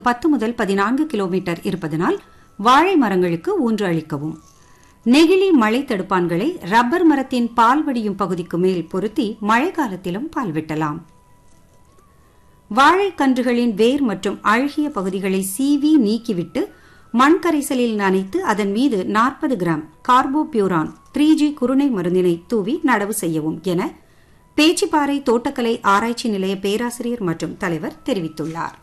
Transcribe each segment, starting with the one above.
பத்து முதல் பதினான்கு கிலோமீட்டர் இருப்பதனால் வாழை மரங்களுக்கு ஊன்று அளிக்கவும் நெகிழி மழை தடுப்பான்களை ரப்பர் மரத்தின் பால் வடியும் பகுதிக்கு மேல் பொருத்தி மழை காலத்திலும் பால் வெட்டலாம் வாழைக்கன்றுகளின் வேர் மற்றும் அழுகிய பகுதிகளை சீவி நீக்கிவிட்டு மண் கரைசலில் நனைத்து அதன் மீது நாற்பது கிராம் கார்போபியூரான் த்ரீ ஜி குருணை மருந்தினை தூவி நடவு செய்யவும் என பேச்சிப்பாறை தோட்டக்கலை ஆராய்ச்சி நிலைய பேராசிரியர் மற்றும் தலைவர் தெரிவித்துள்ளார்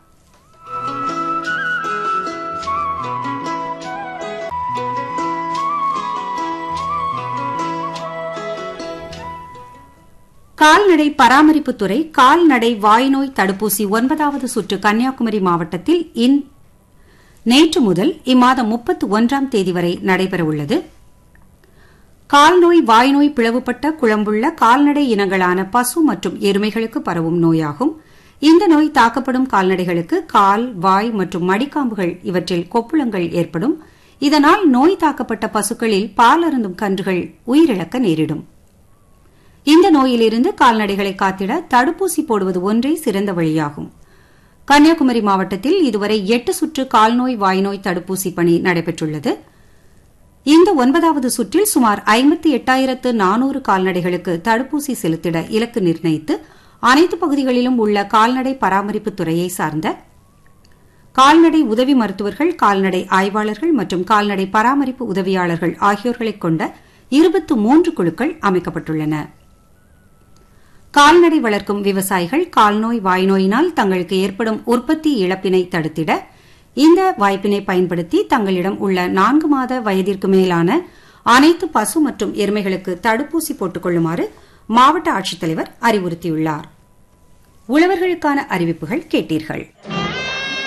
கால்நடை பராமரிப்புத்துறை கால்நடை வாய்நோய் தடுப்பூசி ஒன்பதாவது சுற்று கன்னியாகுமரி மாவட்டத்தில் இன் நேற்று முதல் இம்மாதம் முப்பத்தி ஒன்றாம் தேதி வரை நடைபெறவுள்ளது கால்நோய் வாய்நோய் பிளவுபட்ட குழம்புள்ள கால்நடை இனங்களான பசு மற்றும் எருமைகளுக்கு பரவும் நோயாகும் இந்த நோய் தாக்கப்படும் கால்நடைகளுக்கு கால் வாய் மற்றும் மடிக்காம்புகள் இவற்றில் கொப்புளங்கள் ஏற்படும் இதனால் நோய் தாக்கப்பட்ட பசுக்களில் பால் அருந்தும் கன்றுகள் உயிரிழக்க நேரிடும் இந்த நோயிலிருந்து கால்நடைகளை காத்திட தடுப்பூசி போடுவது ஒன்றே சிறந்த வழியாகும் கன்னியாகுமரி மாவட்டத்தில் இதுவரை எட்டு சுற்று கால்நோய் வாய்நோய் தடுப்பூசி பணி நடைபெற்றுள்ளது இந்த ஒன்பதாவது சுற்றில் சுமார் ஐம்பத்தி எட்டாயிரத்து நானூறு கால்நடைகளுக்கு தடுப்பூசி செலுத்திட இலக்கு நிர்ணயித்து அனைத்து பகுதிகளிலும் உள்ள கால்நடை பராமரிப்பு துறையை சார்ந்த கால்நடை உதவி மருத்துவர்கள் கால்நடை ஆய்வாளர்கள் மற்றும் கால்நடை பராமரிப்பு உதவியாளர்கள் ஆகியோர்களைக் கொண்ட இருபத்து மூன்று குழுக்கள் அமைக்கப்பட்டுள்ளன கால்நடை வளர்க்கும் விவசாயிகள் கால்நோய் வாய்நோயினால் தங்களுக்கு ஏற்படும் உற்பத்தி இழப்பினை தடுத்திட இந்த வாய்ப்பினை பயன்படுத்தி தங்களிடம் உள்ள நான்கு மாத வயதிற்கு மேலான அனைத்து பசு மற்றும் எருமைகளுக்கு தடுப்பூசி போட்டுக் கொள்ளுமாறு மாவட்ட ஆட்சித்தலைவர் அறிவுறுத்தியுள்ளார் உழவர்களுக்கான அறிவிப்புகள் கேட்டீர்கள்